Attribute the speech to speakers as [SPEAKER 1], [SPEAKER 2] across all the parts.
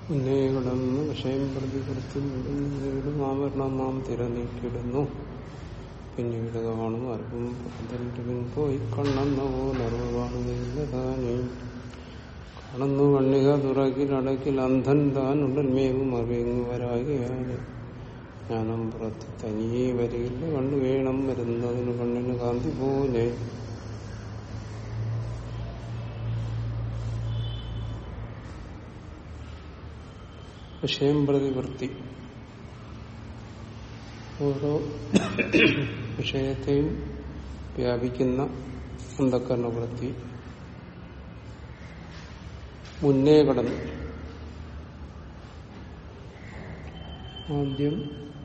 [SPEAKER 1] ഉന്നയികളെന്ന് വിഷയം പ്രതികൃത്തും ആവരണം നാം തിരനീക്കിടുന്നു പിന്നീട് കാണും അർപ്പം പതിനെട്ട് പോയി കണ്ണെന്ന പോലറിവ് കാണുകയില്ല താനേ കാണുന്നു കണ്ണിക തുറക്കിൽ അടക്കിൽ അന്ധൻ താൻ ഉടൽമേവും അറിവെങ്ങു വരാകയാല് ജ്ഞാനം പുറത്ത് തനിയെ വരികില്ല കണ്ണു വേണം വരുന്നതിന് കണ്ണിന് കാന്തി പോലെ വിഷയം പ്രതിവൃത്തി ഓരോ വിഷയത്തെയും വ്യാപിക്കുന്ന അന്ധക്കരണവൃത്തി മുന്നേ കടന്നു ആദ്യം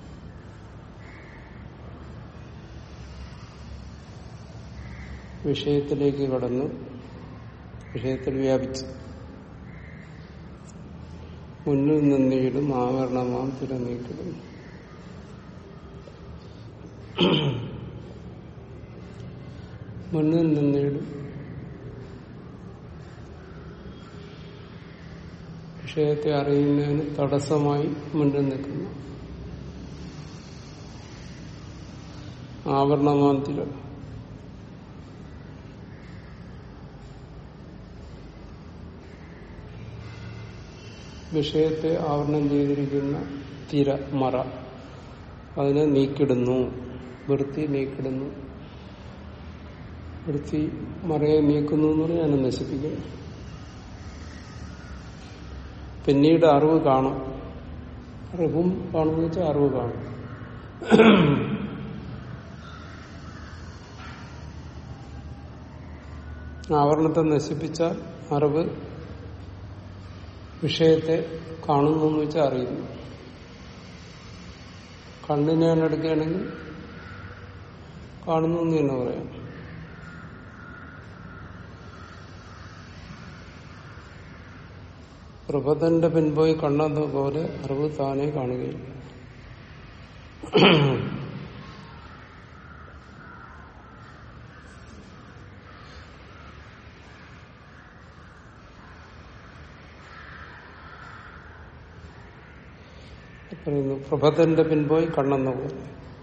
[SPEAKER 1] വിഷയത്തിലേക്ക് കടന്നു വിഷയത്തിൽ വ്യാപിച്ചു മുന്നിൽ നിന്നീടും ആവരണമാം തിരനീക്കിടും മുന്നിൽ നിന്നീടും വിഷയത്തെ അറിയുന്നതിന് തടസ്സമായി മുന്നിൽ നിൽക്കുന്നു ആവരണമാന്തിരം വിഷയത്തെ ആവരണം ചെയ്തിരിക്കുന്ന തിര മറ അതിനെ നീക്കിടുന്നു വൃത്തി നീക്കിടുന്നു വൃത്തി മറയെ നീക്കുന്നു എന്ന് പറഞ്ഞാൽ അതിനെ നശിപ്പിക്കുന്നു പിന്നീട് അറിവ് കാണും അറിവും കാണുമെന്ന് വെച്ചാൽ അറിവ് കാണും ആവരണത്തെ നശിപ്പിച്ചാൽ അറിവ് വിഷയത്തെ കാണുന്നു എന്ന് വെച്ചാൽ അറിയുന്നു കണ്ണിനെ എടുക്കുകയാണെങ്കിൽ കാണുന്നു എന്ന് തന്നെ പറയാം പ്രഭതന്റെ പിൻപോയി കണ്ണത് പോലെ അറിവ് താനെ കാണുകയില്ല പറയുന്നു പ്രഭതന്റെ പിൻപോയി കണ്ണെന്ന പോലെ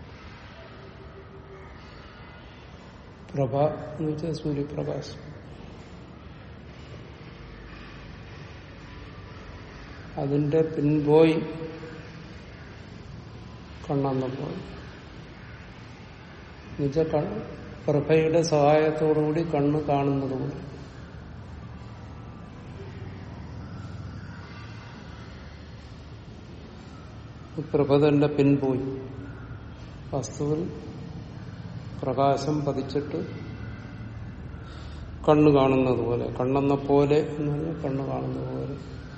[SPEAKER 1] പ്രഭ എന്ന് വെച്ചാൽ സൂര്യപ്രകാശം അതിന്റെ പിൻപോയി കണ്ണെന്ന പോലെ എന്നുവെച്ചാൽ പ്രഭയുടെ സഹായത്തോടുകൂടി കണ്ണ് കാണുന്നത് പോലെ പ്രഭതന്റെ പിൻപോയി വസ്തുവിൽ പ്രകാശം പതിച്ചിട്ട് കണ്ണ് കാണുന്നത് പോലെ കണ്ണെന്ന പോലെ എന്ന് പറഞ്ഞാൽ കണ്ണ് കാണുന്നത് പോലെ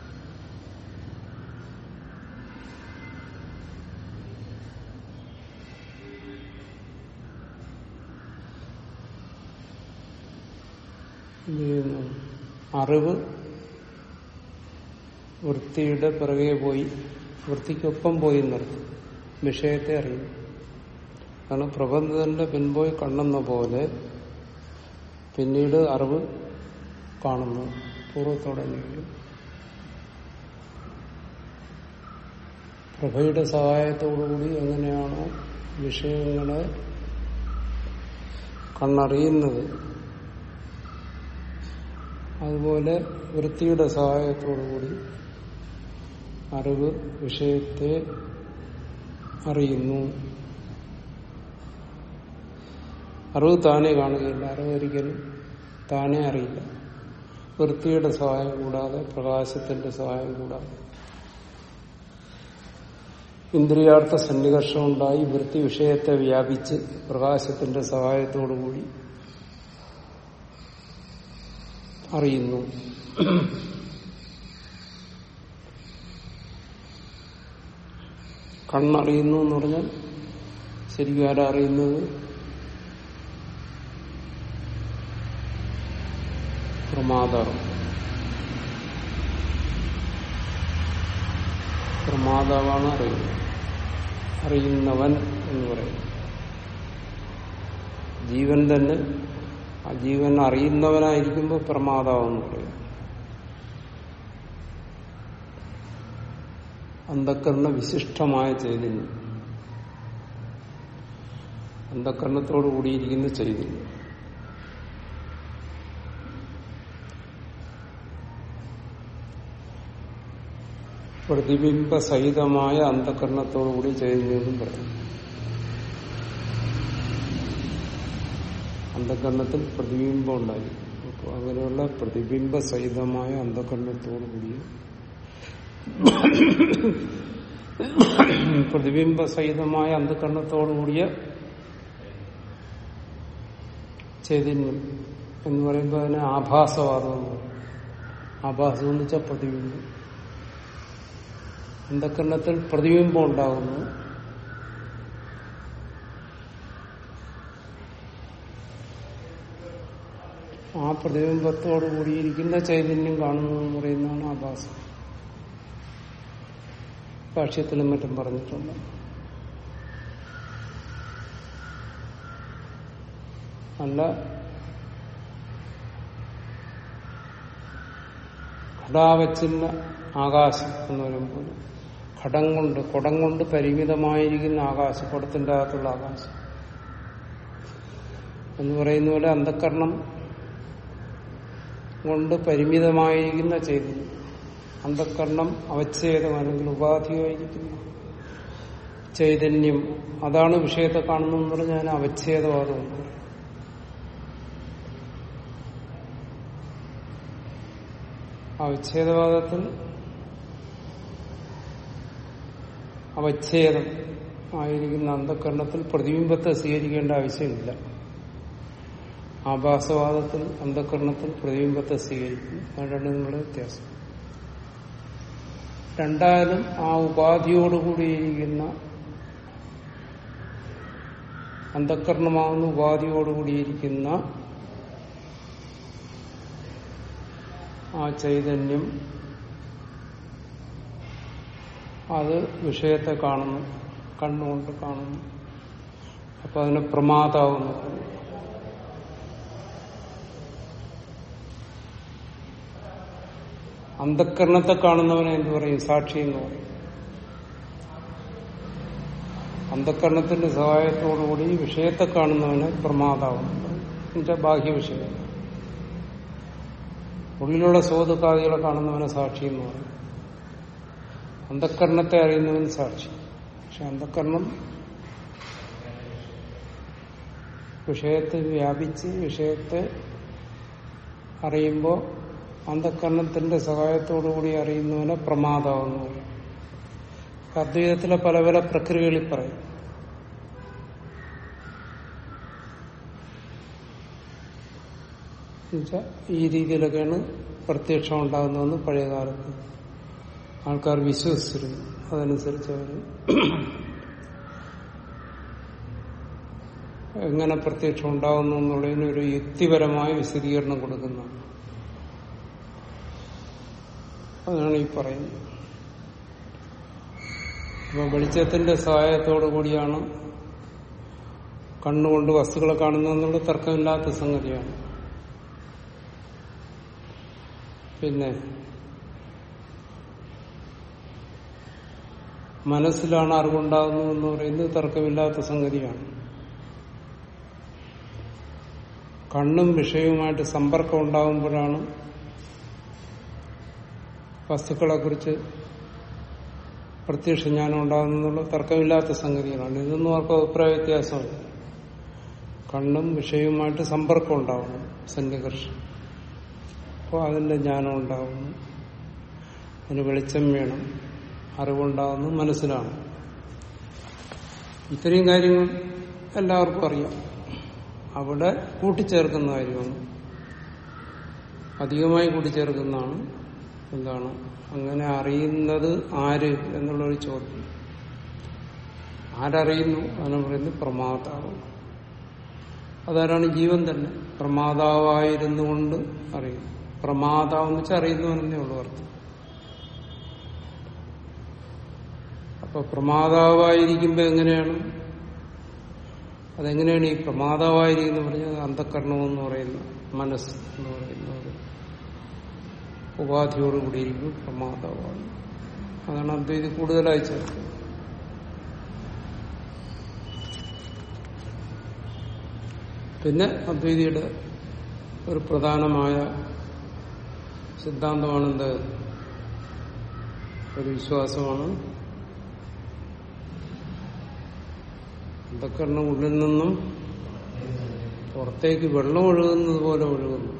[SPEAKER 1] അറിവ് വൃത്തിയുടെ പിറകെ പോയി വൃത്തിക്കൊപ്പം പോയി നിർത്തും വിഷയത്തെ അറിയും കാരണം പ്രബന്ധത്തിന്റെ പിൻപോയി കണ്ണെന്ന പോലെ പിന്നീട് അറിവ് കാണുന്നു പൂർവ്വത്തോടെ നീക്കും പ്രഭയുടെ സഹായത്തോടുകൂടി എങ്ങനെയാണോ വിഷയങ്ങളെ കണ്ണറിയുന്നത് അതുപോലെ വൃത്തിയുടെ സഹായത്തോടുകൂടി അറിവ് വിഷയത്തെ അറിയുന്നു അറിവ് താനെ കാണുകയില്ല അറിവ് ഒരിക്കലും താനെ അറിയില്ല വൃത്തിയുടെ സഹായം കൂടാതെ പ്രകാശത്തിന്റെ സഹായം കൂടാതെ ഇന്ദ്രിയാർത്ഥ സന്നികർഷം ഉണ്ടായി വൃത്തി വിഷയത്തെ വ്യാപിച്ച് പ്രകാശത്തിന്റെ സഹായത്തോടുകൂടി അറിയുന്നു കണ്ണറിയുന്നു എന്ന് പറഞ്ഞാൽ ശരിക്കും ആരാ അറിയുന്നത് പ്രമാതാവ് പ്രമാതാവാണ് അറിയുന്നത് അറിയുന്നവൻ എന്ന് പറയുന്നത് ജീവൻ തന്നെ ആ ജീവൻ അറിയുന്നവനായിരിക്കുമ്പോൾ പ്രമാതാവെന്ന് പറയും അന്ധക്കരണ വിശിഷ്ടമായ ചൈതന്യം അന്ധക്കരണത്തോടു കൂടിയിരിക്കുന്ന ചൈതന്യം പ്രതിബിംബ സഹിതമായ അന്ധകരണത്തോടുകൂടി ചൈതന്യം പറയും അന്ധകരണത്തിൽ പ്രതിബിംബം ഉണ്ടായി അപ്പോൾ അങ്ങനെയുള്ള പ്രതിബിംബ സഹിതമായ അന്ധകരണത്തോടു കൂടിയ പ്രതിബിംബ സഹിതമായ അന്ധകരണത്തോടു കൂടിയ ചൈതന്യം എന്ന് പറയുമ്പോൾ അതിന് ആഭാസവാദം എന്ന് പറയും ആഭാസം എന്ന് വെച്ചാൽ പ്രതിബിംബം അന്ധകരണത്തിൽ പ്രതിബിംബം ഉണ്ടാകുന്നു ആ പ്രതിബിംബത്തോട് കൂടിയിരിക്കുന്ന ചൈതന്യം കാണുന്നു എന്ന് പറയുന്നതാണ് ആഭാസം ഭാഷ്യത്തിലും മറ്റും പറഞ്ഞിട്ടുണ്ട് അല്ല ഘടാവച്ചിന്ന ആകാശം എന്ന് പറയുമ്പോൾ ഘടം കൊണ്ട് കുടം കൊണ്ട് പരിമിതമായിരിക്കുന്ന ആകാശം കുടത്തിന്റെ അകത്തുള്ള ആകാശം എന്ന് പറയുന്ന പോലെ അന്ധക്കരണം കൊണ്ട് പരിമിതമായിരിക്കുന്ന ചൈതന്യം അന്ധക്കരണം അവച്ഛേദം അല്ലെങ്കിൽ ഉപാധിയായിരിക്കുന്നു ചൈതന്യം അതാണ് വിഷയത്തെ കാണുന്നതെന്ന് പറഞ്ഞാൽ അവച്ഛേദവാദം അവച്ഛേദവാദത്തിൽ അവച്ഛേദം ആയിരിക്കുന്ന അന്ധകരണത്തിൽ പ്രതിബിംബത്തെ സ്വീകരിക്കേണ്ട ആവശ്യമില്ല ആഭാസവാദത്തിൽ അന്ധകരണത്തിൽ പ്രതിബിംബത്തെ സ്വീകരിക്കും അതാണ് നിങ്ങളുടെ വ്യത്യാസം രണ്ടായാലും ആ ഉപാധിയോടുകൂടിയിരിക്കുന്ന അന്ധകരണമാകുന്ന ഉപാധിയോടുകൂടിയിരിക്കുന്ന ആ ചൈതന്യം അത് വിഷയത്തെ കാണുന്നു കണ്ണുകൊണ്ട് കാണുന്നു അപ്പൊ അതിനെ പ്രമാതാവെന്ന് പറയും അന്ധക്കരണത്തെ കാണുന്നവനെ എന്ത് പറയും സാക്ഷി എന്ന് പറയും അന്ധക്കരണത്തിന്റെ സഹായത്തോടുകൂടി വിഷയത്തെ കാണുന്നവനെ പ്രമാതാവെന്ന് പറയും എന്നുവെച്ചാൽ ബാഹ്യ വിഷയം ഉള്ളിലുള്ള സോതുക്കാദികളെ കാണുന്നവനെ സാക്ഷി എന്ന് പറയും അന്ധക്കരണത്തെ അറിയുന്നവൻ സാക്ഷി പക്ഷെ അന്ധക്കരണം വിഷയത്തെ വ്യാപിച്ച് വിഷയത്തെ അറിയുമ്പോൾ അന്ധക്കരണത്തിന്റെ സഹായത്തോടുകൂടി അറിയുന്നവനെ പ്രമാദമാകുന്നു അദ്വൈതത്തിലെ പല പല പ്രക്രിയകളിൽ പറയും എന്നുവെച്ചാൽ ഈ രീതിയിലൊക്കെയാണ് പ്രത്യക്ഷം ഉണ്ടാകുന്നതെന്ന് പഴയ കാലത്ത് ആൾക്കാർ വിശ്വസിച്ചിരുന്നു അതനുസരിച്ച് അവർ എങ്ങനെ പ്രത്യക്ഷം ഉണ്ടാകുന്നു എന്നുള്ളതിന് ഒരു യുക്തിപരമായ വിശദീകരണം കൊടുക്കുന്നതാണ് അതാണ് ഈ പറയുന്നത് അപ്പൊ വെളിച്ചത്തിന്റെ സഹായത്തോടു കൂടിയാണ് കണ്ണുകൊണ്ട് വസ്തുക്കളെ കാണുന്നതെന്നുള്ള തർക്കമില്ലാത്ത സംഗതിയാണ് പിന്നെ മനസ്സിലാണ് അറിവുണ്ടാകുന്നതെന്ന് പറയുന്നത് തർക്കമില്ലാത്ത സംഗതിയാണ് കണ്ണും വിഷയവുമായിട്ട് സമ്പർക്കം ഉണ്ടാകുമ്പോഴാണ് വസ്തുക്കളെ കുറിച്ച് പ്രത്യക്ഷ ജ്ഞാനം ഉണ്ടാകുന്നുള്ള തർക്കമില്ലാത്ത സംഗതികളാണ് ഇതൊന്നും ആർക്കും അഭിപ്രായ വ്യത്യാസമല്ല കണ്ണും വിഷയവുമായിട്ട് സമ്പർക്കം ഉണ്ടാവുന്നു സന്നികർഷം അപ്പോൾ അതിന്റെ ജ്ഞാനം ഉണ്ടാകുന്നു അതിന് വെളിച്ചം വേണം അറിവുണ്ടാകുന്നു മനസ്സിലാണ് ഇത്രയും കാര്യങ്ങൾ എല്ലാവർക്കും അറിയാം അവിടെ കൂട്ടിച്ചേർക്കുന്ന കാര്യമാണ് അധികമായി കൂട്ടിച്ചേർക്കുന്നതാണ് എന്താണ് അങ്ങനെ അറിയുന്നത് ആര് എന്നുള്ളൊരു ചോദ്യം ആരറിയുന്നു അതിനെ പറയുന്നത് പ്രമാതാവ് അതാരാണ് ജീവൻ തന്നെ പ്രമാതാവായിരുന്നു കൊണ്ട് അറിയും പ്രമാതാവെന്ന് വെച്ചാൽ അറിയുന്നവനെന്നേ ഉള്ളൂ അർത്ഥം അപ്പൊ പ്രമാതാവായിരിക്കുമ്പോ എങ്ങനെയാണ് അതെങ്ങനെയാണ് ഈ പ്രമാതാവായിരിക്കുന്ന പറഞ്ഞത് അന്ധക്കരണമെന്ന് പറയുന്ന മനസ്സ് എന്ന് പറയുന്ന ഒരു ഉപാധിയോടുകൂടിയിരിക്കും പ്രമാതാവാണ് അതാണ് അദ്വൈതി കൂടുതലായി ചേർക്കുന്നത് പിന്നെ അദ്വൈതിയുടെ ഒരു പ്രധാനമായ സിദ്ധാന്തമാണെന്ത് ഒരു വിശ്വാസമാണ് അന്ധക്കരണം ഉള്ളിൽ നിന്നും പുറത്തേക്ക് വെള്ളം ഒഴുകുന്നത് പോലെ ഒഴുകുന്നു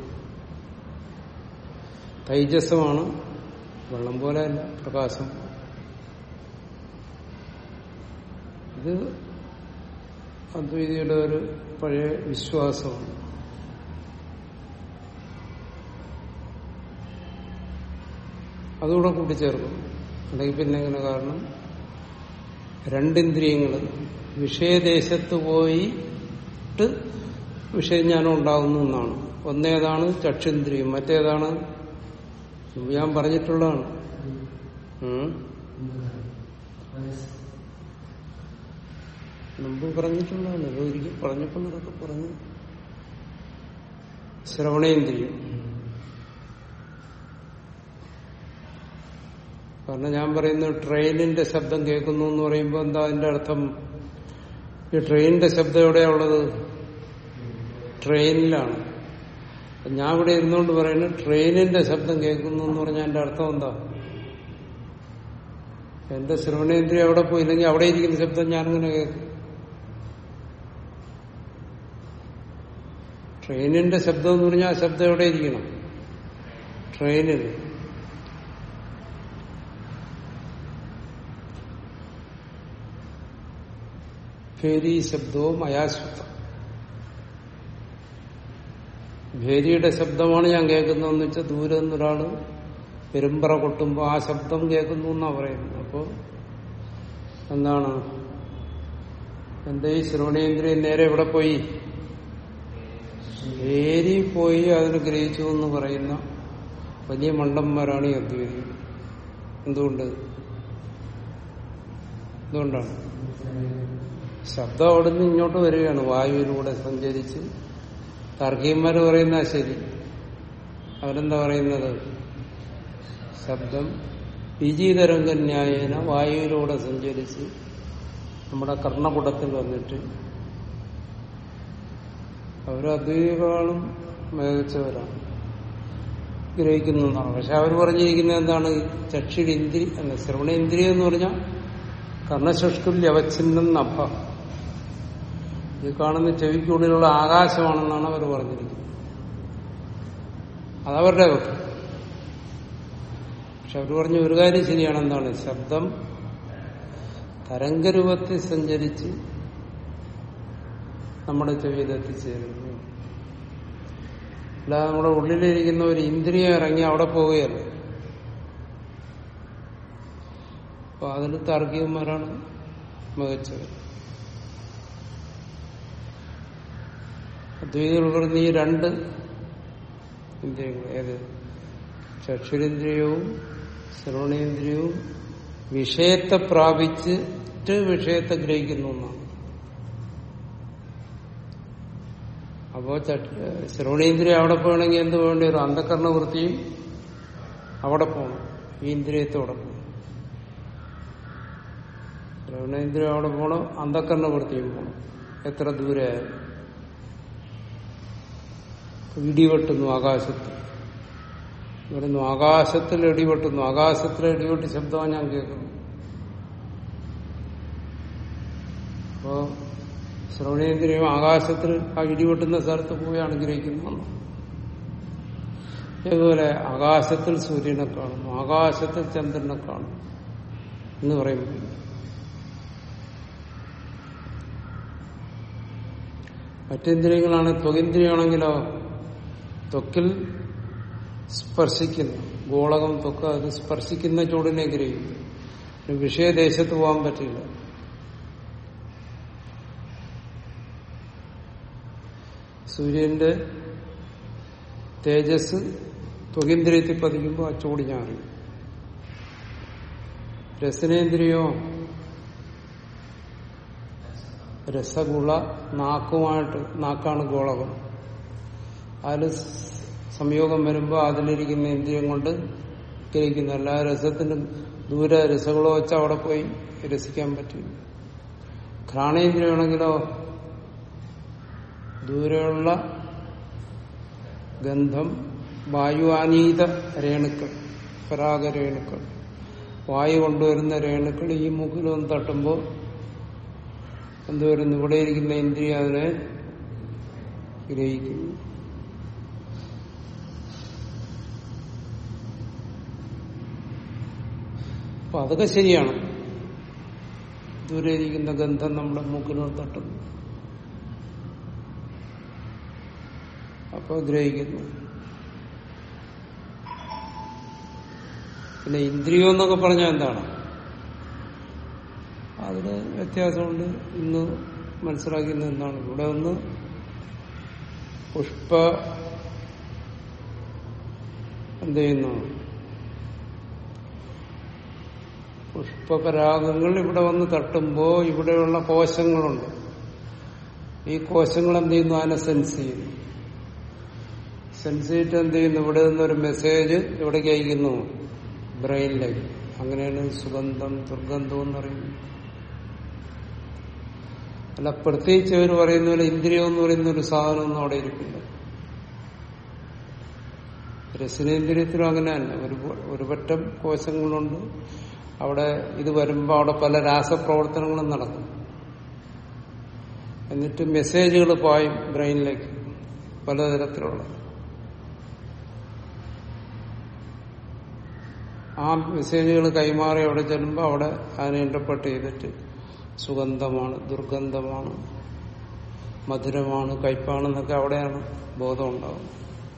[SPEAKER 1] തൈജസ്സമാണ് വെള്ളം പോലെയല്ല പ്രകാശം ഇത് അദ്വൈതിയുടെ ഒരു പഴയ വിശ്വാസമാണ് അതുകൂടെ കൂട്ടിച്ചേർക്കും അല്ലെങ്കിൽ പിന്നെ എങ്ങനെ കാരണം രണ്ടിന്ദ്രിയങ്ങൾ വിഷയദേശത്ത് പോയിട്ട് വിഷയജ്ഞാനം ഉണ്ടാകുന്നു എന്നാണ് ഒന്നേതാണ് ചക്ഷുന്ദ്രിയം മറ്റേതാണ് മുമ്പ് ഞാൻ പറഞ്ഞിട്ടുള്ളതാണ് ഉം. മുമ്പ് പറഞ്ഞിട്ടുള്ളതാണ് ഇത് ഒരിക്കൽ പറഞ്ഞപ്പോൾ ഇതൊക്കെ പറഞ്ഞു ശ്രവണേന്ദ്രിയം കാരണം ഞാൻ പറയുന്നത് ട്രെയിനിന്റെ ശബ്ദം കേൾക്കുന്നു എന്ന് പറയുമ്പോൾ എന്താ അതിന്റെ അർത്ഥം ഈ ട്രെയിനിന്റെ ശബ്ദം എവിടെയാ ഉള്ളത് ട്രെയിനിലാണ് ഞാൻ ഇവിടെ ഇരുന്നുകൊണ്ട് പറയുന്നത് ട്രെയിനിന്റെ ശബ്ദം കേൾക്കുന്നു എന്ന് പറഞ്ഞാൽ എന്റെ അർത്ഥം എന്താ എന്റെ ശ്രവണേന്ദ്രിയം എവിടെ പോയില്ലെങ്കിൽ അവിടെ ഇരിക്കുന്ന ശബ്ദം ഞാനിങ്ങനെ കേൾക്കും ട്രെയിനിന്റെ ശബ്ദം എന്ന് പറഞ്ഞാൽ ആ ശബ്ദം എവിടെ ഇരിക്കണം ട്രെയിനിൽ ഭേരി ശബ്ദവും അയാശ്വത്തം ഭേരിയുടെ ശബ്ദമാണ് ഞാൻ കേൾക്കുന്നതെന്ന് വെച്ചാൽ ദൂരെ നിന്നൊരാള് പെരുമ്പറ കൊട്ടുമ്പോൾ ആ ശബ്ദം കേൾക്കുന്നു എന്നാ പറയുന്നത് അപ്പോ എന്താണ് എന്റെ ഈ ശ്രവണേന്ദ്രിയൻ നേരെ എവിടെ പോയി ഭേരി പോയി അതിന് ഗ്രഹിച്ചു എന്ന് പറയുന്ന വലിയ മണ്ടന്മാരാണ് ഈ അദ്വൈതികൾ എന്തുകൊണ്ട് എന്തുകൊണ്ടാണ് ശബ്ദം അവിടുന്ന് ഇങ്ങോട്ട് വരികയാണ് വായുവിലൂടെ സഞ്ചരിച്ച് തർക്കീന്മാർ പറയുന്ന ശരി അവരെന്താ പറയുന്നത് ശബ്ദം വിജീതരംഗന്യായേന വായുവിലൂടെ സഞ്ചരിച്ച് നമ്മുടെ കർണപുടത്തിൽ വന്നിട്ട് അവർ അദ്വൈതികളും മികച്ചവരാണ് ഗ്രഹിക്കുന്നതാണ് പക്ഷെ അവർ പറഞ്ഞിരിക്കുന്നത് എന്താണ് ചക്ഷിടിന്ദ്രി അല്ല ശ്രവണേന്ദ്രിയം എന്ന് പറഞ്ഞാൽ കർണശുഷ്കുല്യ അവച്ഛിന്നം നഭ ഇത് കാണുന്ന ചെവിക്കുള്ളിലുള്ള ആകാശമാണെന്നാണ് അവർ പറഞ്ഞിരിക്കുന്നത് അതവരുടെ വെക്കും പക്ഷെ അവർ പറഞ്ഞ ഒരു കാര്യം ശരിയാണ് എന്താണ് ശബ്ദം തരംഗരൂപത്തിൽ സഞ്ചരിച്ച് നമ്മുടെ ചെവിയിൽ എത്തിച്ചേരുന്നു അല്ലാതെ നമ്മുടെ ഉള്ളിലിരിക്കുന്ന ഒരു ഇന്ദ്രിയം ഇറങ്ങി അവിടെ പോവുകയല്ല അപ്പൊ അതിന് താർക്കികന്മാരാണ് മികച്ചവർ അദ്വൈതികൾ പറഞ്ഞ ഈ രണ്ട് ഇന്ദ്രിയങ്ങൾ ഏത് ചക്ഷുരേന്ദ്രിയവും ശ്രവണേന്ദ്രിയവും വിഷയത്തെ പ്രാപിച്ചിട്ട് വിഷയത്തെ ഗ്രഹിക്കുന്നു എന്നാണ് അപ്പോ ശ്രവണേന്ദ്രിയം അവിടെ പോകണമെങ്കിൽ എന്ത് വേണ്ടി വരും അന്ധകരണ വൃത്തിയും അവിടെ പോകണം ഈ ഇന്ദ്രിയത്തോടെ പോകണം ശ്രവണേന്ദ്രിയം അവിടെ പോകണം അന്ധകരണ വൃത്തിയും പോകണം എത്ര ദൂരെ ആയാലും ഇടിവെട്ടുന്നു ആകാശത്ത് ഇവിടുന്ന് ആകാശത്തിൽ ഇടിവെട്ടുന്നു ആകാശത്തിലെ ഇടിവെട്ട് ശബ്ദമാണ് ഞാൻ കേൾക്കുന്നു അപ്പോ ശ്രവണേന്ദ്രിയം ആകാശത്തിൽ ആ ഇടിവെട്ടുന്ന സ്ഥലത്ത് പോയി അനുഗ്രഹിക്കുന്നു ഇതുപോലെ ആകാശത്തിൽ സൂര്യനെ കാണുന്നു ആകാശത്തിൽ ചന്ദ്രനെ കാണുന്നു എന്ന് പറയുമ്പോൾ മറ്റേന്ദ്രിയങ്ങളാണ് ത്വകേന്ദ്രിയമാണെങ്കിലോ ത്വക്കിൽ സ്പർശിക്കുന്നു ഗോളകം ത്വക്ക് അത് സ്പർശിക്കുന്ന ചൂടിനെ ഗ്രഹിക്കും വിഷയദേശത്ത് പോകാൻ പറ്റില്ല സൂര്യന്റെ തേജസ് ത്വകേന്ദ്രിയത്തിൽ പതിക്കുമ്പോൾ ആ ചൂട് ഞാൻ അറിയും രസനേന്ദ്രിയോ രസഗുള നാക്കുമായിട്ട് നാക്കാണ് ഗോളകം അതിൽ സംയോഗം വരുമ്പോൾ അതിലിരിക്കുന്ന ഇന്ദ്രിയം കൊണ്ട് ഗ്രഹിക്കുന്നു എല്ലാ രസത്തിനും ദൂരെ രസങ്ങളോ വെച്ചാൽ അവിടെ പോയി രസിക്കാൻ പറ്റില്ല ഘ്രാണേന്ദ്രിയമാണെങ്കിലോ ദൂരെയുള്ള ഗന്ധം വായുവാനീത രേണുക്കൾ പരാഗരേണുക്കൾ വായു കൊണ്ടുവരുന്ന രേണുക്കൾ ഈ മൂക്കിലൊന്ന് തട്ടുമ്പോൾ എന്തുവരുന്നു ഇവിടെ ഇരിക്കുന്ന ഇന്ദ്രിയ അതിനെ ഗ്രഹിക്കുന്നു അപ്പൊ അതൊക്കെ ശരിയാണ് ദൂരെ ഇരിക്കുന്ന ഗന്ധം നമ്മുടെ മൂക്കിനോട് തട്ടുന്നു അപ്പൊ ഗ്രഹിക്കുന്നു പിന്നെ ഇന്ദ്രിയം എന്നൊക്കെ പറഞ്ഞാൽ എന്താണ് അതിന് വ്യത്യാസമുണ്ട് ഇന്ന് മനസ്സിലാക്കുന്നത് എന്താണ് ഇവിടെ ഒന്ന് പുഷ്പ എന്ത് ചെയ്യുന്നു പുഷ്പപരാഗങ്ങൾ ഇവിടെ വന്ന് തട്ടുമ്പോ ഇവിടെയുള്ള കോശങ്ങളുണ്ട് ഈ കോശങ്ങൾ എന്ത് ചെയ്യുന്നു അതിനെ സെൻസ് ചെയ്യുന്നു സെൻസ് ചെയ്തിട്ട് എന്ത് ചെയ്യുന്നു ഇവിടെ നിന്നൊരു മെസ്സേജ് എവിടേക്ക് അയക്കുന്നു ബ്രെയിനിലേക്ക് അങ്ങനെയാണ് സുഗന്ധം ദുർഗന്ധം എന്ന് പറയുന്നത് അല്ല പ്രത്യേകിച്ച് അവർ പറയുന്ന പോലെ ഇന്ദ്രിയം എന്ന് പറയുന്ന ഒരു സാധനമൊന്നും അവിടെ ഇരിക്കില്ല രസനേന്ദ്രിയത്തിലും അങ്ങനെ തന്നെ ഒരു ഒരു പറ്റം കോശങ്ങളുണ്ട് അവിടെ ഇത് വരുമ്പോൾ അവിടെ പല രാസപ്രവർത്തനങ്ങളും നടക്കും എന്നിട്ട് മെസ്സേജുകൾ പായും ബ്രെയിനിലേക്ക് പലതരത്തിലുള്ള ആ മെസ്സേജുകൾ കൈമാറി അവിടെ ചെല്ലുമ്പോൾ അവിടെ അതിനെ ഇന്റർപ്രട്ട് ചെയ്തിട്ട് സുഗന്ധമാണ് ദുർഗന്ധമാണ് മധുരമാണ് കയ്പാണെന്നൊക്കെ അവിടെയാണ് ബോധം ഉണ്ടാകുന്നത്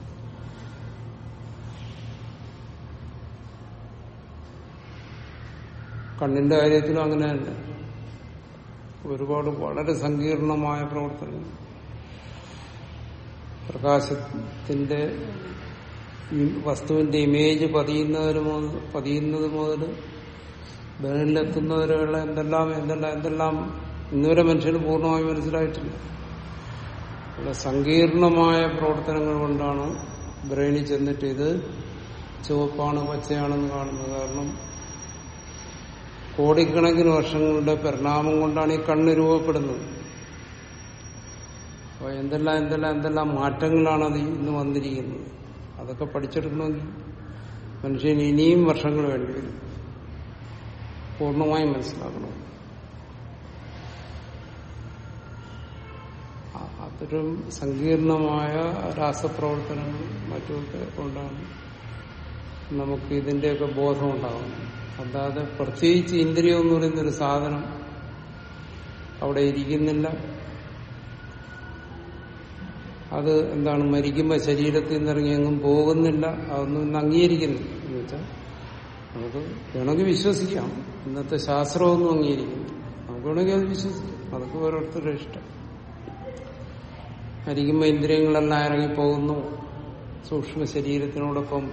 [SPEAKER 1] കണ്ണിന്റെ കാര്യത്തിലും അങ്ങനെ തന്നെ ഒരുപാട് വളരെ സങ്കീർണമായ പ്രവർത്തനങ്ങൾ പ്രകാശത്തിന്റെ ഈ വസ്തുവിന്റെ ഇമേജ് പതിയുന്നതിന് മുതൽ പതിയുന്നത് മുതൽ ബ്രെയിനിലെത്തുന്നവരെയുള്ള എന്തെല്ലാം എന്തെല്ലാം എന്തെല്ലാം ഇന്നുവരെ മനുഷ്യന് പൂർണ്ണമായി മനസ്സിലായിട്ടില്ല വളരെ സങ്കീർണമായ പ്രവർത്തനങ്ങൾ കൊണ്ടാണ് ബ്രെയിനിൽ ചെന്നിട്ട് ഇത് ചുവപ്പാണ് പച്ചയാണെന്ന് കാണുന്നത് കാരണം കോടിക്കണക്കിന് വർഷങ്ങളുടെ പരിണാമം കൊണ്ടാണ് ഈ കണ്ണ് രൂപപ്പെടുന്നത് അപ്പൊ എന്തെല്ലാം എന്തെല്ലാം എന്തെല്ലാം മാറ്റങ്ങളാണ് അത് ഇന്ന് വന്നിരിക്കുന്നത് അതൊക്കെ പഠിച്ചെടുക്കണമെങ്കിൽ മനുഷ്യന് ഇനിയും വർഷങ്ങൾ വേണ്ടി വരും പൂർണ്ണമായും മനസ്സിലാക്കണം അതൊരു സങ്കീർണമായ രാസപ്രവർത്തനങ്ങൾ മറ്റുമൊക്കെ കൊണ്ടാണ് നമുക്ക് ഇതിന്റെയൊക്കെ ബോധം ഉണ്ടാകുന്നത് അല്ലാതെ പ്രത്യേകിച്ച് ഇന്ദ്രിയം എന്ന് പറയുന്നൊരു സാധനം അവിടെ ഇരിക്കുന്നില്ല അത് എന്താണ് മരിക്കുമ്പോൾ ശരീരത്തിൽ നിന്നിറങ്ങി എങ്ങും പോകുന്നില്ല അതൊന്നും ഇന്ന് അംഗീകരിക്കുന്നില്ല എന്ന് വെച്ചാൽ നമുക്ക് വേണമെങ്കിൽ വിശ്വസിക്കാം ഇന്നത്തെ ശാസ്ത്രമൊന്നും അംഗീകരിക്കുന്നു നമുക്ക് വേണമെങ്കിൽ അത് വിശ്വസിക്കാം അതൊക്കെ ഓരോരുത്തരുടെ ഇഷ്ടം മരിക്കുമ്പോൾ ഇന്ദ്രിയങ്ങളെല്ലാം ഇറങ്ങിപ്പോകുന്നു സൂക്ഷ്മ ശരീരത്തിനോടൊപ്പം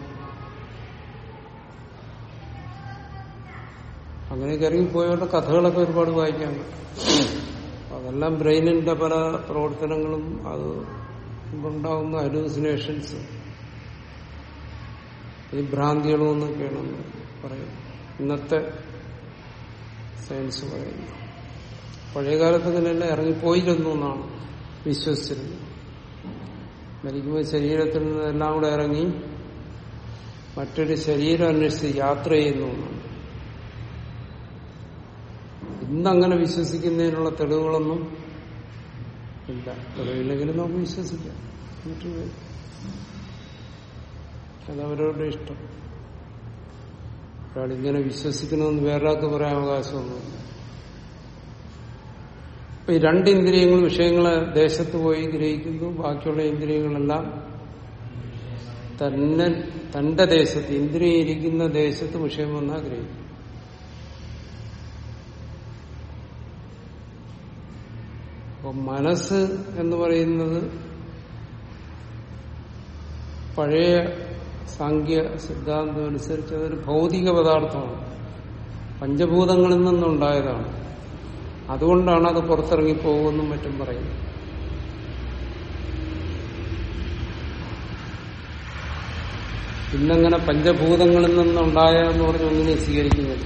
[SPEAKER 1] അങ്ങനെയൊക്കെ ഇറങ്ങിപ്പോയവരുടെ കഥകളൊക്കെ ഒരുപാട് വായിക്കാൻ പറ്റും അതെല്ലാം ബ്രെയിനിന്റെ പല പ്രവർത്തനങ്ങളും അത് ഉണ്ടാകുന്ന ഹലൂസിനേഷൻസ് ഈ ഭ്രാന്തികളും എന്നൊക്കെയാണ് പറയും ഇന്നത്തെ സയൻസ് പറയുന്നത് പഴയകാലത്ത് അങ്ങനെയല്ല ഇറങ്ങിപ്പോയിരുന്നു എന്നാണ് വിശ്വസിച്ചിരുന്നത് മരിക്കുമ്പോൾ ശരീരത്തിൽ നിന്ന് എല്ലാം കൂടെ ഇറങ്ങി മറ്റൊരു ശരീരം അന്വേഷിച്ച് യാത്ര ചെയ്യുന്നു എന്നാണ് ഇന്നങ്ങനെ വിശ്വസിക്കുന്നതിനുള്ള തെളിവുകളൊന്നും ഇല്ല തെളിവില്ലെങ്കിലും നമുക്ക് വിശ്വസിക്കാം മറ്റൊരു അതവരുടെ ഇഷ്ടം ഒരാളിങ്ങനെ വിശ്വസിക്കണമെന്ന് വേറൊരാൾക്ക് പറയാൻ അവകാശമൊന്നുമില്ല അപ്പൊ ഈ രണ്ട് ഇന്ദ്രിയങ്ങൾ വിഷയങ്ങളെ ദേശത്ത് പോയി ഗ്രഹിക്കുന്നു ബാക്കിയുള്ള ഇന്ദ്രിയങ്ങളെല്ലാം തന്നെ തന്റെ ദേശത്ത് ഇന്ദ്രിയം ഇരിക്കുന്ന ദേശത്ത് വിഷയം വന്നാൽ ഗ്രഹിക്കും അപ്പൊ മനസ്സ് എന്ന് പറയുന്നത് പഴയ സാങ്ക്യ സിദ്ധാന്തം അനുസരിച്ച് അതൊരു ഭൗതിക പദാർത്ഥമാണ് പഞ്ചഭൂതങ്ങളിൽ നിന്നുണ്ടായതാണ് അതുകൊണ്ടാണ് അത് പുറത്തിറങ്ങി പോകുമെന്നും മറ്റും പറയുന്നത് ഇന്നങ്ങനെ പഞ്ചഭൂതങ്ങളിൽ നിന്നുണ്ടായതെന്ന് പറഞ്ഞ് ഒന്നിനെ സ്വീകരിക്കുന്നില്ല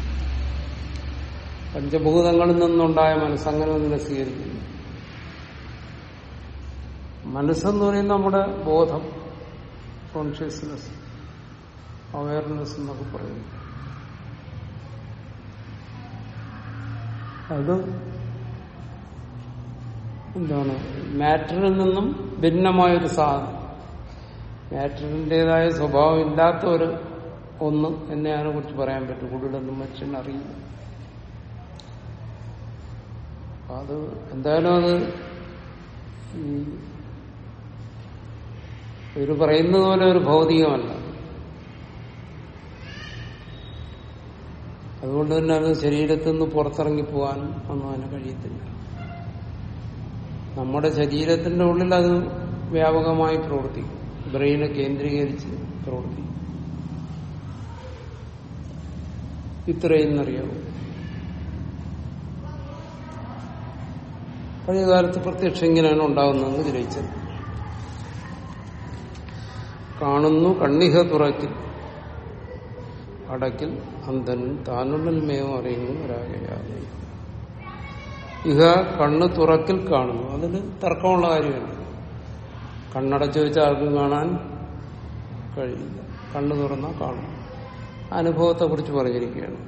[SPEAKER 1] പഞ്ചഭൂതങ്ങളിൽ നിന്നുണ്ടായ മനസ്സങ്ങനെ ഒന്നിനെ സ്വീകരിക്കുന്നു മനസ്സെന്ന് പറയുന്നത് നമ്മുടെ ബോധം കോൺഷ്യസ്നെസ് അവയർനെസ് എന്നൊക്കെ പറയുന്നു അത് എന്താണ് മാറ്ററിൽ നിന്നും ഭിന്നമായൊരു സാധനം മാറ്ററിൻ്റെതായ സ്വഭാവം ഇല്ലാത്ത ഒരു ഒന്ന് എന്നെ അതിനെ കുറിച്ച് പറയാൻ പറ്റും കൂടുതലൊന്നും മനുഷ്യൻ അറിയില്ല അപ്പൊ അത് എന്തായാലും അത് ഈ ഇവര് പറയുന്നത് പോലെ ഒരു ഭൗതികമല്ല അതുകൊണ്ട് തന്നെ അത് ശരീരത്തിൽ നിന്ന് പുറത്തിറങ്ങി പോകാനും ഒന്നും അതിന് കഴിയത്തില്ല നമ്മുടെ ശരീരത്തിന്റെ ഉള്ളിൽ അത് വ്യാപകമായി പ്രവർത്തിക്കും ബ്രെയിനെ കേന്ദ്രീകരിച്ച് പ്രവർത്തിക്കും ഇത്രയും അറിയാവും പഴയ കാലത്ത് പ്രത്യക്ഷം ഇങ്ങനെയാണ് ഉണ്ടാകുന്നതെന്ന് ഗ്രഹിച്ചത് കാണുന്നു കണ്ണിഹ തുറക്കിൽ അടക്കിൽ അന്ധൻ താനുള്ളിൽ മേവും അറിയുന്നു ഒരാകയാതെ ഇഹ കണ്ണ് തുറക്കിൽ കാണുന്നു അതിന് തർക്കമുള്ള കാര്യമല്ല കണ്ണടച്ചു വെച്ച ആർക്കും കാണാൻ കഴിയില്ല കണ്ണ് തുറന്നാൽ കാണും അനുഭവത്തെ കുറിച്ച് പറഞ്ഞിരിക്കുകയാണ്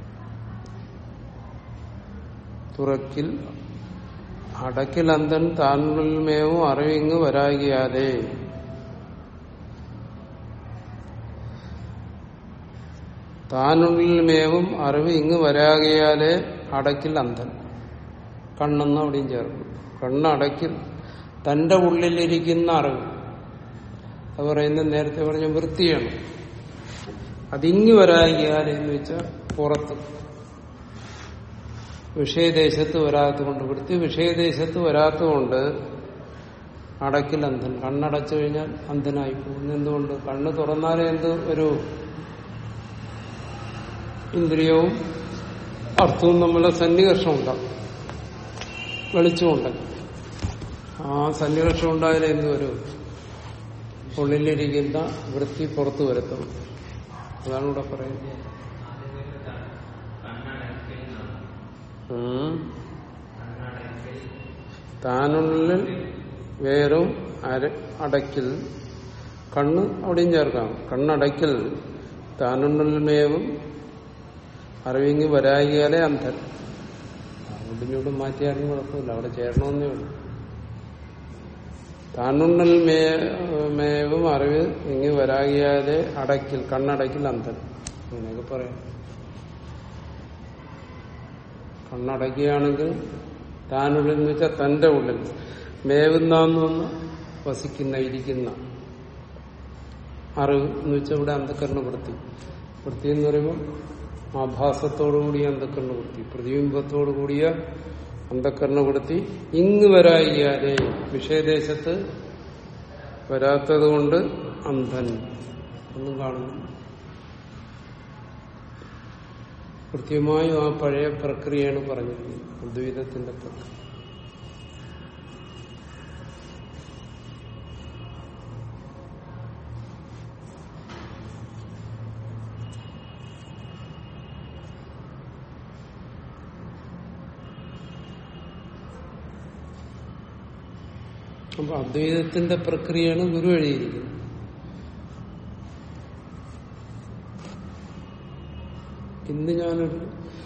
[SPEAKER 1] തുറക്കിൽ അടക്കിൽ അന്തൻ താനുള്ളിൽ മേവും അറിവിങ്ങ് വരാകിയാതെ താനുള്ളിലുമേവും അറിവ് ഇങ്ങ് വരാകിയാലേ അടക്കിൽ അന്ധൻ കണ്ണെന്ന് അവിടെയും ചേർക്കും കണ്ണടക്കിൽ തന്റെ ഉള്ളിലിരിക്കുന്ന അറിവ് അത് പറയുന്നത് നേരത്തെ പറഞ്ഞ വൃത്തിയാണ് അതിങ്ങ് വരാകിയാലേ എന്ന് വെച്ചാൽ പുറത്ത് വിഷയദേശത്ത് വരാത്തതുകൊണ്ട് വൃത്തി വിഷയദേശത്ത് വരാത്തതുകൊണ്ട് അടക്കിൽ അന്ധൻ കണ്ണടച്ചു കഴിഞ്ഞാൽ അന്ധനായി പോകുന്നു എന്തുകൊണ്ട് കണ്ണ് തുറന്നാലേ എന്ത് ഒരു ഇന്ദ്രിയവും അർത്ഥവും തമ്മിലുള്ള സന്നികർഷം ഉണ്ടാകും വെളിച്ചമുണ്ടെങ്കിൽ ആ സന്നികർഷം ഉണ്ടായാലേ എന്ത് വരും ഉള്ളിലിരിക്കുന്ന വൃത്തി പുറത്തു വരത്തുള്ളൂ അതാണ് ഇവിടെ പറയുന്നത് ഉം. താനുള്ളിൽ വേറും അര അടയ്ക്കൽ കണ്ണ് അവിടെയും ചേർക്കാം കണ്ണടയ്ക്കൽ താനുള്ളിൽമേവും അറിവിങ്ങി വരാകിയാലേ അന്ധൻ അതുകൊണ്ട് ഇങ്ങോട്ട് മാറ്റിയാലും കുഴപ്പമില്ല അവിടെ ചേരണമെന്നേ ഉള്ളൂ താനുണ്ണൽ മേ മേവും അറിവ് ഇങ്ങി വരാകിയാതെ അടയ്ക്കൽ കണ്ണടയ്ക്കൽ അന്ധൻ അങ്ങനെയൊക്കെ പറയാം കണ്ണടയ്ക്കുകയാണെങ്കിൽ താനുള്ളിൽ എന്ന് വെച്ചാൽ തന്റെ ഉള്ളിൽ മേവുന്ന വസിക്കുന്ന ഇരിക്കുന്ന അറിവ് എന്ന് വെച്ചാൽ ഇവിടെ അന്ധക്കരണ വൃത്തി വൃത്തി എന്ന് പറയുമ്പോൾ ആഭാസത്തോടുകൂടിയ അന്ധക്കരണ വൃത്തി പ്രതിബിംബത്തോടു കൂടിയ അന്ധക്കരണ വൃത്തി ഇങ്ങ് വരായിയാലേ വിഷയദേശത്ത് വരാത്തത് കൊണ്ട് അന്ധൻ ഒന്നും കാണുന്നു കൃത്യമായും ആ പഴയ പ്രക്രിയയാണ് പറഞ്ഞിരുന്നത് അദ്വൈതത്തിന്റെ പ്രക്രിയ അപ്പൊ അദ്വൈതത്തിന്റെ പ്രക്രിയയാണ് ഗുരു എഴുതിയിരിക്കുന്നത് ഇന്ന് ഞാനൊരു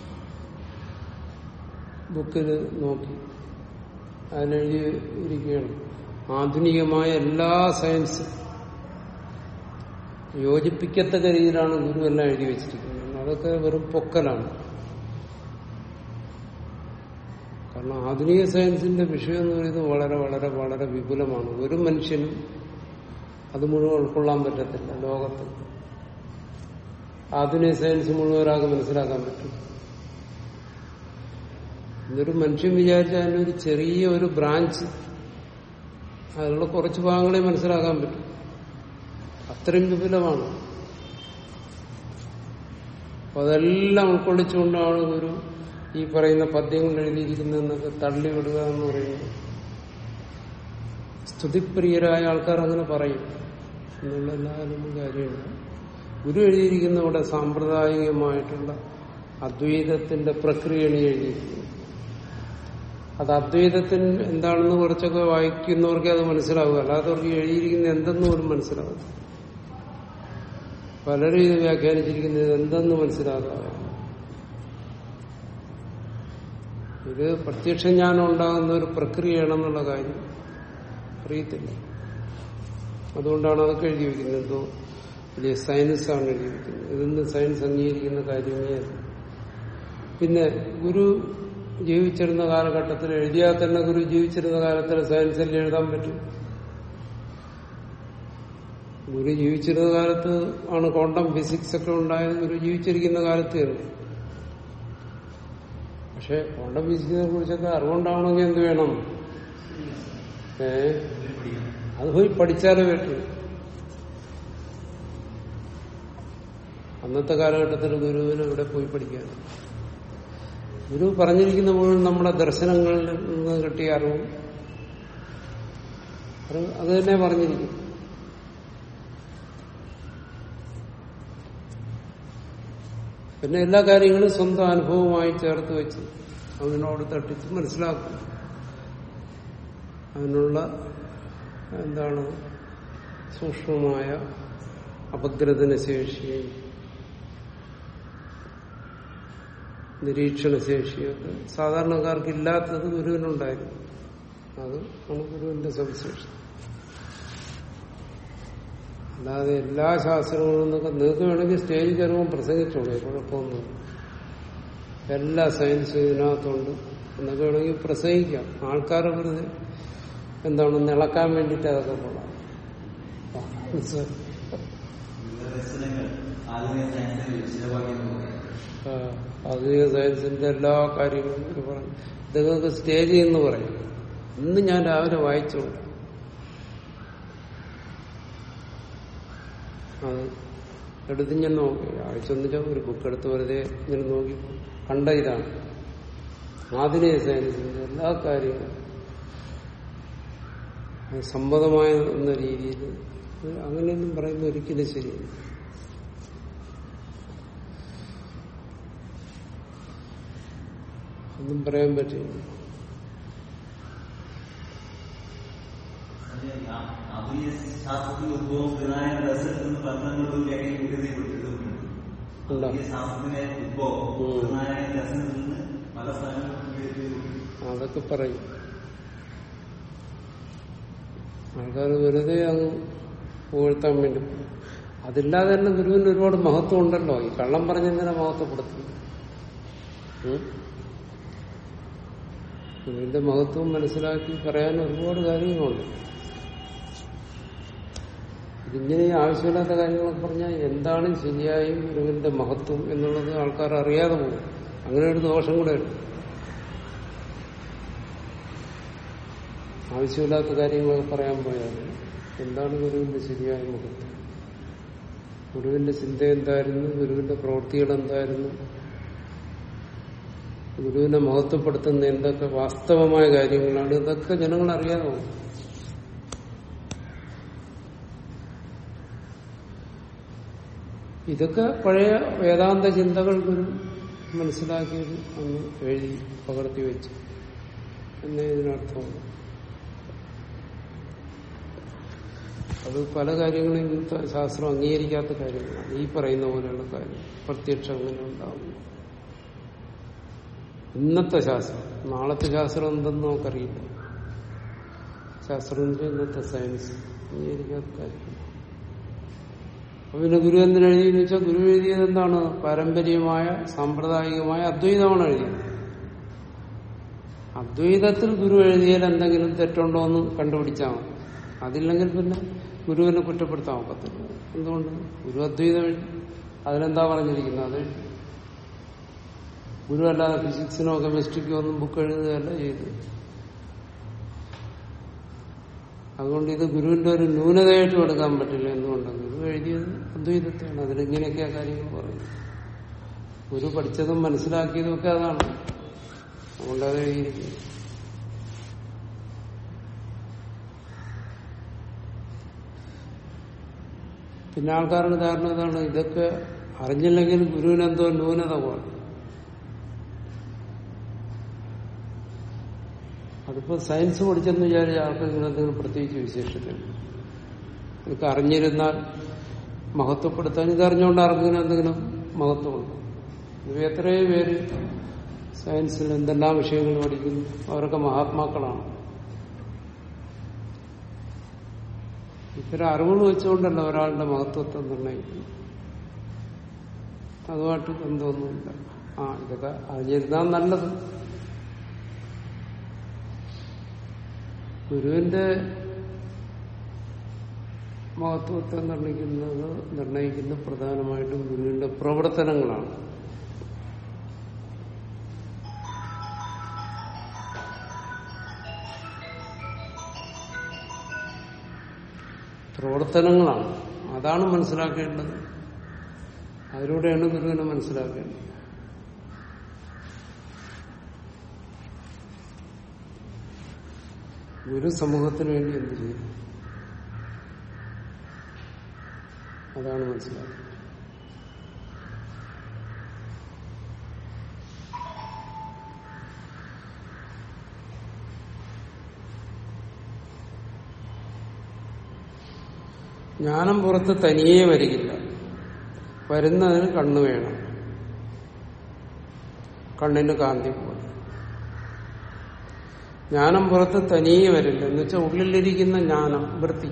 [SPEAKER 1] ബുക്കിൽ നോക്കി അതിലെഴുതി ഇരിക്കുകയാണ് ആധുനികമായ എല്ലാ സയൻസും യോജിപ്പിക്കത്തക്ക രീതിയിലാണ് ഗുരു എല്ലാം എഴുതി വെച്ചിരിക്കുന്നത് അതൊക്കെ വെറും പൊക്കലാണ് കാരണം ആധുനിക സയൻസിന്റെ വിഷയം എന്ന് പറയുന്നത് വളരെ വളരെ വളരെ വിപുലമാണ് ഒരു മനുഷ്യനും അത് മുഴുവൻ ഉൾക്കൊള്ളാൻ പറ്റത്തില്ല ലോകത്ത് ആധുനിക സയൻസ് മുഴുവൻ ഒരാൾക്ക് മനസ്സിലാക്കാൻ പറ്റും ഇന്നൊരു മനുഷ്യൻ വിചാരിച്ചാൽ അതിനൊരു ചെറിയ ഒരു ബ്രാഞ്ച് അതിലുള്ള കുറച്ച് ഭാഗങ്ങളെ മനസ്സിലാക്കാൻ പറ്റും അത്രയും വിപുലമാണ് അപ്പൊ അതെല്ലാം ഉൾക്കൊള്ളിച്ചുകൊണ്ടാണ് ഒരു ഈ പറയുന്ന പദ്യങ്ങൾ എഴുതിയിരിക്കുന്നതെന്നൊക്കെ തള്ളിവിടുക എന്ന് പറയുന്നത് സ്തുതിപ്രിയരായ ആൾക്കാർ അങ്ങനെ പറയും എന്നുള്ള എല്ലാവരും കാര്യമില്ല ഗുരു എഴുതിയിരിക്കുന്ന ഇവിടെ സാമ്പ്രദായികമായിട്ടുള്ള അദ്വൈതത്തിന്റെ പ്രക്രിയയാണ് എഴുതിയിരിക്കുന്നത് അത് അദ്വൈതത്തിന് എന്താണെന്ന് കുറച്ചൊക്കെ വായിക്കുന്നവർക്ക് അത് മനസ്സിലാവുക അല്ലാത്തവർക്ക് എഴുതിയിരിക്കുന്നത് എന്തെന്ന് പോലും മനസ്സിലാവും പലരും ഇത് വ്യാഖ്യാനിച്ചിരിക്കുന്നത് എന്തെന്ന് മനസ്സിലാകാതെ ഇത് പ്രത്യക്ഷ ജ്ഞാനം ഉണ്ടാകുന്ന ഒരു പ്രക്രിയയാണെന്നുള്ള കാര്യം അറിയത്തില്ല അതുകൊണ്ടാണ് അതൊക്കെ എഴുതി വയ്ക്കുന്നത് എന്തോ വലിയ സയൻസാണ് എഴുതി വയ്ക്കുന്നത് ഇതൊന്നും സയൻസ് അംഗീകരിക്കുന്ന കാര്യമേ അല്ല പിന്നെ ഗുരു ജീവിച്ചിരുന്ന കാലഘട്ടത്തിൽ എഴുതിയാൽ തന്നെ ഗുരു ജീവിച്ചിരുന്ന കാലത്തിൽ സയൻസിൽ എഴുതാൻ പറ്റും ഗുരു ജീവിച്ചിരുന്ന കാലത്ത് ആണ് ക്വാണ്ടം ഫിസിക്സ് ഒക്കെ ഉണ്ടായത് ഗുരു ജീവിച്ചിരിക്കുന്ന കാലത്ത് തന്നെ പക്ഷെ ക്വാണ്ടം ഫിസിക്സിനെ കുറിച്ചൊക്കെ അറിവുണ്ടാവണമെങ്കിൽ എന്ത് വേണം ഏ അത് പോയി പഠിച്ചാലേ പറ്റൂ അന്നത്തെ കാലഘട്ടത്തിൽ ഗുരുവിന് ഇവിടെ പോയി പഠിക്കാൻ ഗുരു പറഞ്ഞിരിക്കുന്ന മുഴുവൻ നമ്മുടെ ദർശനങ്ങളിൽ നിന്ന് കിട്ടിയ അറിവും അറിവ് അത് തന്നെ പറഞ്ഞിരിക്കും പിന്നെ എല്ലാ കാര്യങ്ങളും സ്വന്തം അനുഭവമായി ചേർത്ത് വെച്ച് അതിനോട് തട്ടിച്ച് മനസ്സിലാക്കും അതിനുള്ള എന്താണ് സൂക്ഷ്മമായ അപഗ്രഥന ശേഷിയും നിരീക്ഷണശേഷിയൊക്കെ സാധാരണക്കാർക്ക് ഇല്ലാത്തത് ഗുരുവിനുണ്ടായിരുന്നു അത് ആണ് ഗുരുവിന്റെ സവിശേഷത അല്ലാതെ എല്ലാ ശാസ്ത്രങ്ങളും എന്നൊക്കെ നിങ്ങൾക്ക് വേണമെങ്കിൽ സ്റ്റേജ് കയറുമ്പോൾ പ്രസംഗിച്ചോളൂ കുഴപ്പമൊന്നും എല്ലാ സയൻസും ഇതിനകത്തുണ്ട് എന്നൊക്കെ വേണമെങ്കിൽ പ്രസംഗിക്കാം ആൾക്കാരെ വെറുതെ എന്താണ് നിളക്കാൻ വേണ്ടിയിട്ട് അതൊക്കെ കൊള്ളാം ആധുനിക സയൻസിന്റെ എല്ലാ കാര്യങ്ങളും ഇവര് പറഞ്ഞു ഇതൊക്കെ സ്റ്റേജ് എന്ന് പറയും ഇന്ന് ഞാൻ രാവിലെ വായിച്ചോളൂ അത് എടുത്ത് ഞാൻ നോക്കി ആഴ്ച ഒന്നിച്ച ഒരു ബുക്ക് എടുത്ത് വെറുതെ ഇങ്ങനെ നോക്കി കണ്ട ഇതാണ് ആധുനിക സയൻസിന്റെ എല്ലാ കാര്യങ്ങളും അത് സമ്മതമായ എന്ന രീതിയിൽ അങ്ങനെയൊന്നും പറയുന്ന ഒരിക്കലും ശരിയല്ല ഒന്നും പറയാൻ പറ്റില്ല
[SPEAKER 2] ശാസ്ത്രത്തിന്റെ ഉദ്ഭവം പ്രധാന രസത്തിന് പന്ത്രണ്ട്
[SPEAKER 1] ഉണ്ടോ?
[SPEAKER 2] ശാസ്ത്രത്തിന്റെ ഉദ്ഭവം
[SPEAKER 1] ഉം.
[SPEAKER 2] പ്രധാന രസത്തിൽ നിന്ന് പല സ്ഥലങ്ങളിലും
[SPEAKER 1] അതൊക്കെ പറയും ആൾക്കാർ വെറുതെ അങ്ങ് പുകഴ്ത്താൻ വേണ്ടി പറയും. അതില്ലാതെ തന്നെ ഗുരുവിന് ഒരുപാട് മഹത്വം ഉണ്ടല്ലോ ഈ കള്ളം പറഞ്ഞെന്തിനാ മഹത്വപ്പെടുത്തുന്നത് ഉം? ഗുരുവിന്റെ മഹത്വം മനസ്സിലാക്കി പറയാൻ ഒരുപാട് കാര്യങ്ങളുണ്ട് ഇതിങ്ങനെ ആവശ്യമില്ലാത്ത കാര്യങ്ങളൊക്കെ പറഞ്ഞാൽ എന്താണ് ശരിയായും ഗുരുവിന്റെ മഹത്വം എന്നുള്ളത് ആൾക്കാർ അറിയാതെ പോകും അങ്ങനെ ഒരു ദോഷം കൂടെ ഉണ്ട് ആവശ്യമില്ലാത്ത കാര്യങ്ങളൊക്കെ പറയാൻ പോയാൽ എന്താണ് ഗുരുവിന്റെ ശരിയായ മഹത്വം ഗുരുവിന്റെ ചിന്ത എന്തായിരുന്നു ഗുരുവിന്റെ പ്രവൃത്തികൾ എന്തായിരുന്നു ഗുരുവിനെ മഹത്വപ്പെടുത്തുന്ന എന്തൊക്കെ വാസ്തവമായ കാര്യങ്ങളാണ് ഇതൊക്കെ ജനങ്ങൾ അറിയാതെ പോകും ഇതൊക്കെ പഴയ വേദാന്ത ചിന്തകൾ ഗുരു മനസ്സിലാക്കിയത് അന്ന് എഴുതി പകർത്തി വെച്ചു എന്നേ ഇതിനർത്ഥമുള്ളൂ അത് പല കാര്യങ്ങളും ഇന്നത്തെ ശാസ്ത്രം അംഗീകരിക്കാത്ത കാര്യങ്ങളാണ് ഈ പറയുന്ന പോലെയുള്ള കാര്യം പ്രത്യക്ഷം അങ്ങനെ ഉണ്ടാവുന്നു ഇന്നത്തെ ശാസ്ത്രം നാളത്തെ ശാസ്ത്രം എന്തെന്ന് നമുക്കറിയില്ല ശാസ്ത്രം എന്ന് വെച്ചാൽ ഇന്നത്തെ സയൻസ് അംഗീകരിക്കാത്ത കാര്യം അപ്പൊ പിന്നെ ഗുരു എന്തിനെഴുതിയെന്ന് വെച്ചാൽ ഗുരു എഴുതിയത് എന്താണ് പാരമ്പര്യമായ സാമ്പ്രദായികമായ അദ്വൈതമാണ് എഴുതിയത് അദ്വൈതത്തിൽ ഗുരു എഴുതിയാൽ എന്തെങ്കിലും തെറ്റുണ്ടോ എന്ന് കണ്ടുപിടിച്ചാൽ മതി അതില്ലെങ്കിൽ പിന്നെ ഗുരുവിനെ കുറ്റപ്പെടുത്താൻ ഒക്കത്തില്ല എന്തുകൊണ്ട് ഗുരു അദ്വൈതം എഴുതി അതിലെന്താ പറഞ്ഞിരിക്കുന്നത് അത് എഴുതി. ഗുരു അല്ലാതെ ഫിസിക്സിനോ കെമിസ്ട്രിക്കോ ഒന്നും ബുക്ക് എഴുതുകയല്ല ചെയ്തു അതുകൊണ്ട് ഇത് ഗുരുവിന്റെ ഒരു ന്യൂനതയായിട്ടും എടുക്കാൻ പറ്റില്ല എന്തുകൊണ്ട് ഗുരു എഴുതിയത് അദ്വൈതത്തെയാണ് അതിലിങ്ങനെയൊക്കെയാ കാര്യങ്ങൾ പറയുന്നത് ഗുരു പഠിച്ചതും മനസ്സിലാക്കിയതും ഒക്കെ അതാണ് അതുകൊണ്ട് അത് എഴുതിയിരിക്കുന്നത് പിന്നെ ആൾക്കാരുടെ ധാരണ ഇതാണ് ഇതൊക്കെ അറിഞ്ഞില്ലെങ്കിൽ ഗുരുവിനെന്തോ ന്യൂനത പോലെ അതിപ്പോ സയൻസ് പഠിച്ചെന്ന് വിചാരിച്ച ആർക്കെങ്കിലും എന്തെങ്കിലും പ്രത്യേകിച്ച് വിശേഷത്തില്ല ഇതൊക്കെ അറിഞ്ഞിരുന്നാൽ മഹത്വപ്പെടുത്താൻ ഇത് അറിഞ്ഞുകൊണ്ട് ആർക്കെങ്കിലും എന്തെങ്കിലും മഹത്വമുണ്ട് ഇത് എത്രയോ പേര് സയൻസിൽ എന്തെല്ലാം വിഷയങ്ങൾ പഠിക്കുന്നു അവരൊക്കെ മഹാത്മാക്കളാണ് ഇത്തരം അറിവുകൾ വെച്ചുകൊണ്ടല്ല ഒരാളുടെ മഹത്വത്തെ നിർണ്ണയിക്കുന്നു അതുമായിട്ട് ബന്ധമൊന്നുമില്ല ആ ഇതൊക്കെ അറിഞ്ഞിരുന്നാൽ നല്ലത് ഗുരുവിന്റെ മഹത്വത്തെ നിർണ്ണയിക്കുന്നത് നിർണ്ണയിക്കുന്ന പ്രധാനമായിട്ടും ഗുരുവിന്റെ പ്രവർത്തനങ്ങളാണ് പ്രവർത്തനങ്ങളാണ് അതാണ് മനസ്സിലാക്കേണ്ടത് അതിലൂടെയാണ് ഗുരുവിനെ മനസ്സിലാക്കേണ്ടത് ഗുരു സമൂഹത്തിന് വേണ്ടി എന്ത് ചെയ്യും അതാണ് മനസ്സിലാക്കുന്നത് ജ്ഞാനം പുറത്ത് തനിയെ വരികില്ല വരുന്നതിന് കണ്ണു വേണം കണ്ണിന് കാന്തി പോലെ ജ്ഞാനം പുറത്ത് തനിയെ വരില്ല എന്ന് വെച്ചാൽ ഉള്ളിലിരിക്കുന്ന ജ്ഞാനം വൃത്തി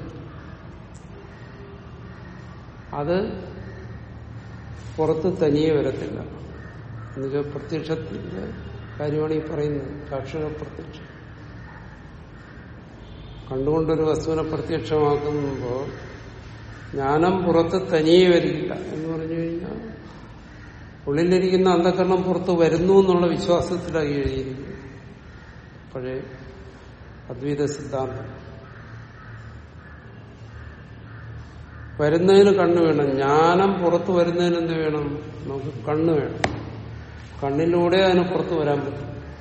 [SPEAKER 1] അത് പുറത്ത് തനിയെ വരത്തില്ല എന്നുവെച്ചാൽ പ്രത്യക്ഷത്തിന്റെ കാര്യമാണ് ഈ പറയുന്നത് സാക്ഷര പ്രത്യക്ഷം കണ്ടുകൊണ്ടൊരു വസ്തുവിനെ പ്രത്യക്ഷമാക്കുമ്പോൾ ജ്ഞാനം പുറത്ത് തനിയെ വരില്ല എന്ന് പറഞ്ഞു കഴിഞ്ഞാൽ ഉള്ളിലിരിക്കുന്ന അന്ധകരണം പുറത്ത് വരുന്നു എന്നുള്ള വിശ്വാസത്തിലായി എഴുതിയിരിക്കുന്നത് പഴയ അദ്വൈത സിദ്ധാന്തം വരുന്നതിന് കണ്ണ് വേണം ജ്ഞാനം പുറത്തു വരുന്നതിന് എന്ത് വേണം നമുക്ക് കണ്ണ് വേണം കണ്ണിലൂടെ അതിന് പുറത്തു വരാൻ പറ്റും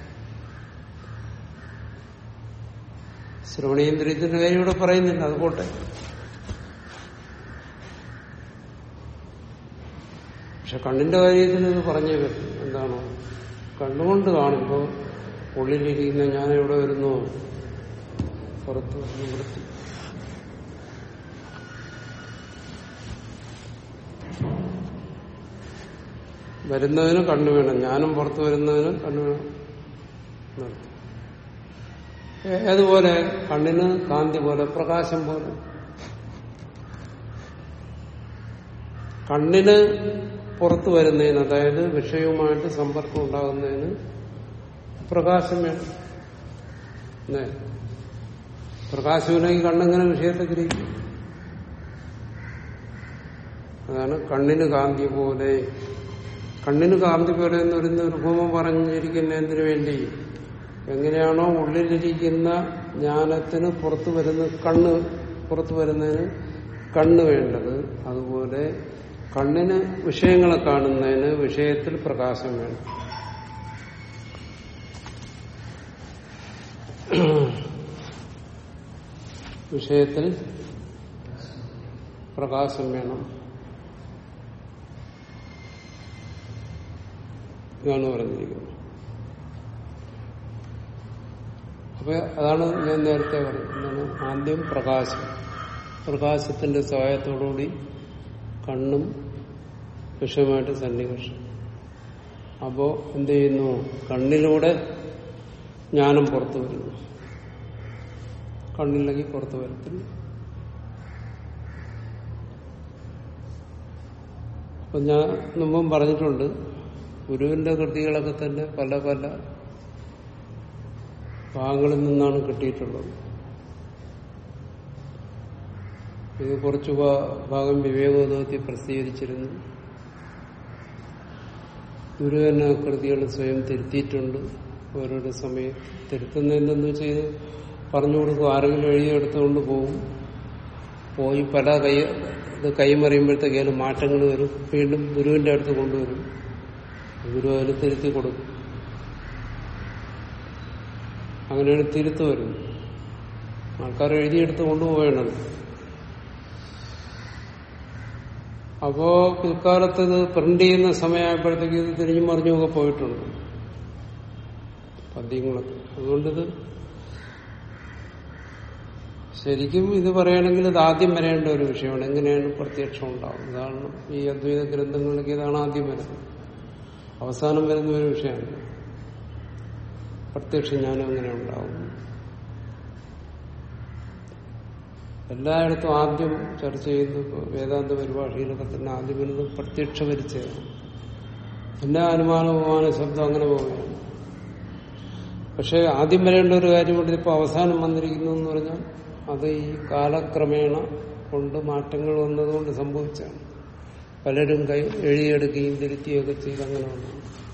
[SPEAKER 1] ശ്രവണീന്ദ്രിയത്തിന്റെ കാര്യം ഇവിടെ പറയുന്നില്ല അത് പോട്ടെ പക്ഷെ കണ്ണിന്റെ കാര്യത്തിൽ ഇത് പറഞ്ഞേ പറ്റും എന്താണ് കണ്ണുകൊണ്ട് കാണുമ്പോൾ ഉള്ളിലിരിക്കുന്ന ഞാൻ എവിടെ വരുന്നു പുറത്ത് വരുന്നു വൃത്തി വരുന്നതിന് കണ്ണു വേണം ജ്ഞാനം പുറത്തു വരുന്നതിന് കണ്ണു വേണം എന്നർത്ഥം. ഏ- ഏതുപോലെ കണ്ണിന് കാന്തി പോലെ പ്രകാശം പോലെ കണ്ണിന് പുറത്തു വരുന്നതിന് അതായത് വിഷയവുമായിട്ട് സമ്പർക്കം ഉണ്ടാകുന്നതിന് പ്രകാശം വേണം അല്ലേ? പ്രകാശമില്ലെങ്കിൽ കണ്ണെങ്ങനെ വിഷയത്തെ ഗ്രഹിക്കും അതാണ് കണ്ണിന് കാന്തി പോലെ കണ്ണിന് കാന്തി പോലെ എന്ന് പറയുന്ന ഒരു ഉപമ പറഞ്ഞിരിക്കുന്നതിന് വേണ്ടി എങ്ങനെയാണോ ഉള്ളിലിരിക്കുന്ന ജ്ഞാനത്തിന് പുറത്തു വരുന്ന കണ്ണ് പുറത്തു വരുന്നതിന് കണ്ണ് വേണ്ടത് അതുപോലെ കണ്ണിന് വിഷയങ്ങളെ കാണുന്നതിന് വിഷയത്തിൽ പ്രകാശം വേണം വിഷയത്തിൽ പ്രകാശം വേണം ഇതാണ് പറഞ്ഞിരിക്കുന്നത് അപ്പൊ അതാണ് ഞാൻ നേരത്തെ പറഞ്ഞത് എന്താണ് ആദ്യം പ്രകാശം പ്രകാശത്തിന്റെ സഹായത്തോടുകൂടി കണ്ണും വിഷയമായിട്ട് സന്നിവേഷം അപ്പോ എന്ത് ചെയ്യുന്നു കണ്ണിലൂടെ ജ്ഞാനം പുറത്തു വരുന്നു കണ്ണില്ലെങ്കിൽ പുറത്തു വരത്തില്ല അപ്പൊ ഞാൻ മുമ്പും പറഞ്ഞിട്ടുണ്ട് ഗുരുവിന്റെ കൃതികളൊക്കെ തന്നെ പല പല ഭാഗങ്ങളിൽ നിന്നാണ് കിട്ടിയിട്ടുള്ളത് ഇത് കുറച്ചു ഭാ- ഭാഗം വിവേകോദത്തിൽ പ്രസിദ്ധീകരിച്ചിരുന്നു ഗുരു തന്നെ ആ കൃതികൾ സ്വയം തിരുത്തിയിട്ടുണ്ട് ഓരോരോ സമയം തിരുത്തുന്നതെന്തെന്ന് വെച്ചാൽ പറഞ്ഞു കൊടുക്കും ആരെങ്കിലും എഴുതിയെടുത്തുകൊണ്ട് പോകും പോയി പല കൈ ഇത് കൈമറിയുമ്പോഴത്തേക്ക് അതിൽ മാറ്റങ്ങൾ വരും വീണ്ടും ഗുരുവിന്റെ അടുത്ത് കൊണ്ടുവരും ഗുരു അതിൽ തിരുത്തി കൊടുക്കും അങ്ങനെയാണ് തിരുത്ത് വരുന്നത് ആൾക്കാർ എഴുതിയെടുത്ത് കൊണ്ടുപോകണത് അപ്പോ പിൽക്കാലത്ത് ഇത് പ്രിന്റ് ചെയ്യുന്ന സമയമായപ്പോഴത്തേക്ക് ഇത് തിരിഞ്ഞു മറിഞ്ഞുമൊക്കെ പോയിട്ടുണ്ട് പദ്യങ്ങളൊക്കെ അതുകൊണ്ടിത് ശരിക്കും ഇത് പറയുകയാണെങ്കിൽ ഇത് ആദ്യം വരേണ്ട ഒരു വിഷയമാണ് എങ്ങനെയാണ് പ്രത്യക്ഷം ഉണ്ടാവുന്നത് ഇതാണ് ഈ അദ്വൈത ഗ്രന്ഥങ്ങളിലേക്ക് ഇതാണ് ആദ്യം വരുന്നത് അവസാനം വരുന്ന ഒരു വിഷയമാണ് പ്രത്യക്ഷ ജ്ഞാനം എങ്ങനെ ഉണ്ടാവും എല്ലായിടത്തും ആദ്യം ചർച്ച ചെയ്യുന്ന ഇപ്പൊ വേദാന്ത പരിഭാഷയിലൊക്കെ തന്നെ ആദ്യം വരുന്നത് പ്രത്യക്ഷ പരിചയമാണ് പിന്നെ അനുമാന ഉപമാന ശബ്ദം അങ്ങനെ പോവുകയാണ് പക്ഷെ ആദ്യം വരേണ്ട ഒരു കാര്യമുണ്ട് ഇപ്പൊ അവസാനം വന്നിരിക്കുന്നു എന്ന് പറഞ്ഞാൽ അത് ഈ കാലക്രമേണ കൊണ്ട് മാറ്റങ്ങൾ വന്നതുകൊണ്ട് സംഭവിച്ചാണ് പലരും കൈ എഴുതിയെടുക്കുകയും തിരുത്തിയൊക്കെ ചെയ്ത് അങ്ങനെ വന്നു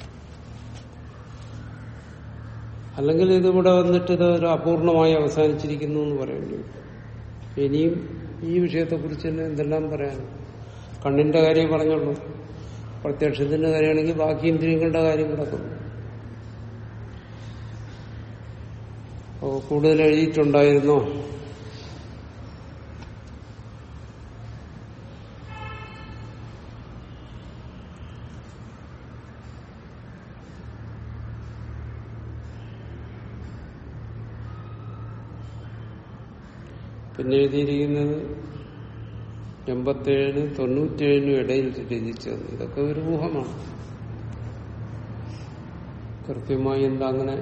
[SPEAKER 1] അല്ലെങ്കിൽ ഇതിവിടെ വന്നിട്ട് ഇത് ഒരു അപൂർണമായി അവസാനിച്ചിരിക്കുന്നു എന്ന് പറയേണ്ടി വരും. ഇനിയും ഈ വിഷയത്തെക്കുറിച്ച് തന്നെ എന്തെല്ലാം പറയാൻ കണ്ണിന്റെ കാര്യം പറഞ്ഞുള്ളൂ പ്രത്യക്ഷത്തിന്റെ കാര്യമാണെങ്കിൽ ബാക്കി ഇന്ദ്രിയങ്ങളുടെ കാര്യം കിടക്കുന്നു ഓ കൂടുതൽ എഴുതിയിട്ടുണ്ടായിരുന്നോ പിന്നെ എഴുതിയിരിക്കുന്നത് എൺപത്തേഴിന് തൊണ്ണൂറ്റേഴിനും ഇടയിൽ രചിച്ചത് ഇതൊക്കെ ഒരു ഊഹമാണ് കൃത്യമായി എന്താ അങ്ങനെ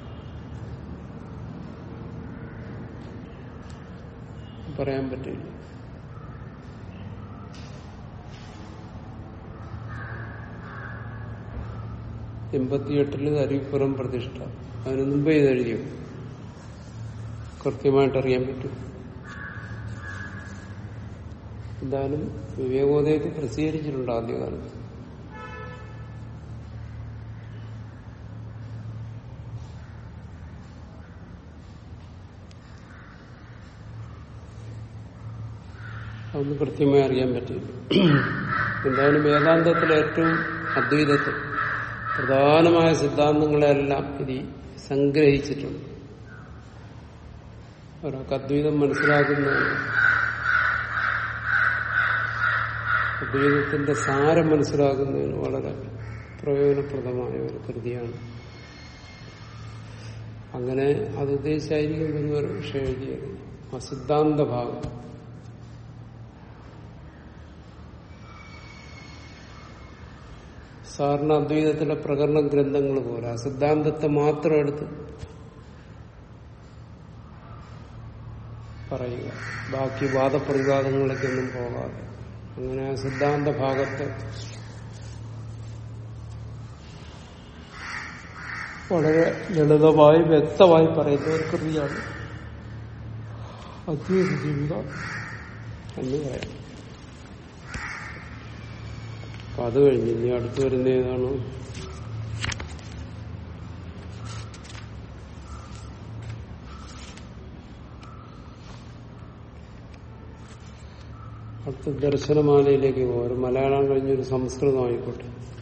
[SPEAKER 1] പറയാൻ പറ്റില്ല എൺപത്തിയെട്ടില് അരിപ്പുറം പ്രതിഷ്ഠ അതിന് മുമ്പേ ഇത് എഴുതിയോ കൃത്യമായിട്ട് അറിയാൻ പറ്റും എന്തായാലും വിവേകോദയത്തിൽ പ്രസിദ്ധീകരിച്ചിട്ടുണ്ട് ആദ്യകാലത്ത് അതൊന്നും കൃത്യമായി അറിയാൻ പറ്റില്ല എന്തായാലും വേദാന്തത്തിലെ ഏറ്റവും അദ്വൈതത്തിൽ പ്രധാനമായ സിദ്ധാന്തങ്ങളെല്ലാം ഇത് സംഗ്രഹിച്ചിട്ടുണ്ട് ഒരാൾക്ക് അദ്വൈതം മനസ്സിലാക്കുന്നതാണ് അദ്വൈതത്തിന്റെ സാരം മനസ്സിലാക്കുന്നതിന് വളരെ പ്രയോജനപ്രദമായ ഒരു കൃതിയാണ് അങ്ങനെ അത് ഉദ്ദേശിച്ചായിരിക്കും ഒരു വിഷയം എഴുതിയത് ആ സിദ്ധാന്ത ഭാഗം സാറിന് അദ്വൈതത്തിലെ പ്രകരണ ഗ്രന്ഥങ്ങൾ പോലെ ആ സിദ്ധാന്തത്തെ മാത്രം എടുത്ത് പറയുക ബാക്കി വാദപ്രതിവാദങ്ങളിലേക്കൊന്നും പോകാതെ അങ്ങനെ ആ സിദ്ധാന്ത ഭാഗത്തെ വളരെ ലളിതമായി വ്യക്തമായി പറയുന്ന ഒരു കൃതിയാണ് അദ്വൈത ജീവിത എന്ന് പറയാം അപ്പൊ അത് കഴിഞ്ഞ് ഇനി അടുത്ത് വരുന്ന ഏതാണ് അടുത്ത ദർശനമാലയിലേക്ക് പോകും ഒരു മലയാളം കഴിഞ്ഞൊരു സംസ്കൃതം ആയിക്കോട്ടെ